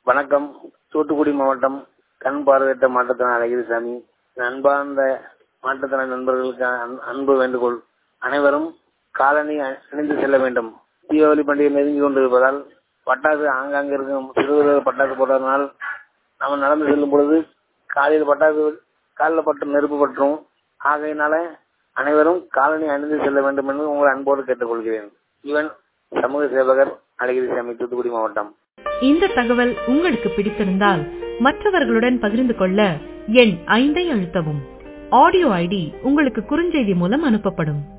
வணக்கம் தூத்துக்குடி மாவட்டம் கண் பார்வையற்ற மாற்றுத்திறன் அழகிரிசாமி அன்பார்ந்த மாற்றுத்திறன் நண்பர்களுக்கு அன்- அன்பு வேண்டுகோள் அனைவரும் காலணி அ- அணிந்து செல்ல வேண்டும் தீபாவளி பண்டிகை நெருங்கி கொண்டிருப்பதால் பட்டாசு ஆங்காங்கே இருக்கும் சிறுவர் பட்டாசு போடுறதுனால் நம்ம நடந்து செல்லும் பொழுது காலையில் பட்டாசு காலில் பட்டு நெருப்பு பற்றும் ஆகையினால அனைவரும் காலணி அணிந்து செல்ல வேண்டும் என்று உங்களை அன்போடு கேட்டுக்கொள்கிறேன் இவன் சமூக சேவகர் அழகிரிசாமி தூத்துக்குடி மாவட்டம் இந்த தகவல் உங்களுக்கு பிடித்திருந்தால் மற்றவர்களுடன் பகிர்ந்து கொள்ள எண் ஐந்தை அழுத்தவும் ஆடியோ ஐடி உங்களுக்கு குறுஞ்செய்தி மூலம் அனுப்பப்படும்